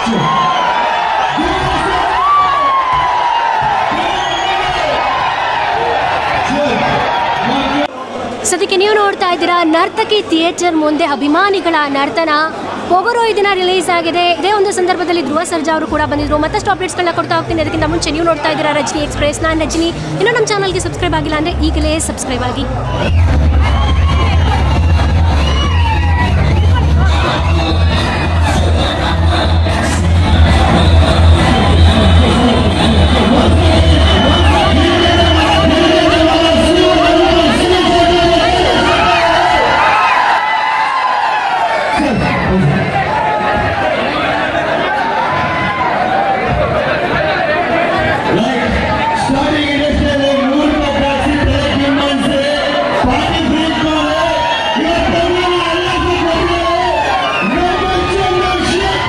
ಸದ್ಯಕ್ಕೆ ನೀವು ನೋಡ್ತಾ ಇದ್ದೀರಾ ನರ್ತಕಿ ಥಿಯೇಟರ್ ಮುಂದೆ ಅಭಿಮಾನಿಗಳ ನರ್ತನ ಒಬ್ಬರು ಈ ದಿನ ರಿಲೀಸ್ ಆಗಿದೆ ಇದೇ ಒಂದು ಸಂದರ್ಭದಲ್ಲಿ ಧ್ರುವ ಸರ್ಜಾ ಅವರು ಕೂಡ ಬಂದಿದ್ರು ಮತ್ತಷ್ಟು ಅಪ್ಡೇಟ್ಸ್ಗಳನ್ನ ಕೊಡ್ತಾ ಹೋಗ್ತೀನಿ ಅದಕ್ಕಿಂತ ಮುಂಚೆ ನೀವು ನೋಡ್ತಾ ಇದ್ದೀರಾ ರಜನಿ ಎಕ್ಸ್ಪ್ರೆಸ್ ನಾನು ರಜನಿ ಇನ್ನೂ ನಮ್ಮ ಚಾನಲ್ಗೆ ಸಬ್ಸ್ಕ್ರೈಬ್ ಆಗಿಲ್ಲ ಅಂದರೆ ಈಗಲೇ ಸಬ್ಸ್ಕ್ರೈಬ್ ಆಗಿ Starting initially, Noor Madrasi, Tilak Himman se, Party Freak Mole, your program Allah se program, no bachche no shit.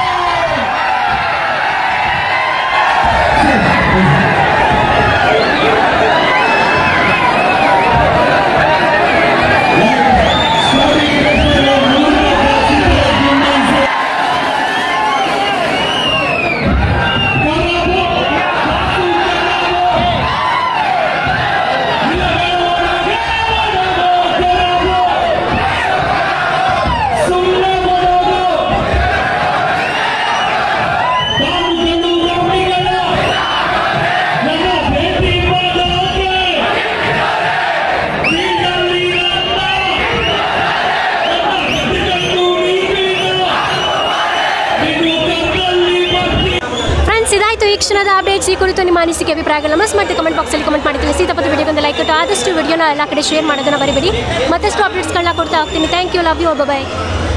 Starting initially, Noor Madrasi, Tilak Himman se, friends ಇದಾಯಿತು ಈ ಕ್ಷಣದ ಅಪ್ಡೇಟ್ಸ್ ಈ ಕುರಿತು ನಿಮ್ಮ ಅನಿಸಿಕೆ ಅಭಿಪ್ರಾಯಗಳು ಮಸ್ ಮತ್ತೆ ಕಮೆಂಟ್ ಬಾಕ್ಸಲ್ಲಿ ಕಮೆಂಟ್ ಮಾಡಿ ತಿಳಿಸಿ ತಪ್ಪದ ವಿಡಿಯೋಗೊಂದು ಲೈಕ್ ಕೊಟ್ಟು ಆದಷ್ಟು ವಿಡಿಯೋನ ಎಲ್ಲ ಕಡೆ ಶೇರ್ ಮಾಡೋದನ್ನ ಬರಿಬೇಡಿ ಮತ್ತಷ್ಟು ಅಪ್ಡೇಟ್ಸ್ಗಳನ್ನ ಕೊಡ್ತಾ ಹೋಗ್ತೀನಿ thank you love you bye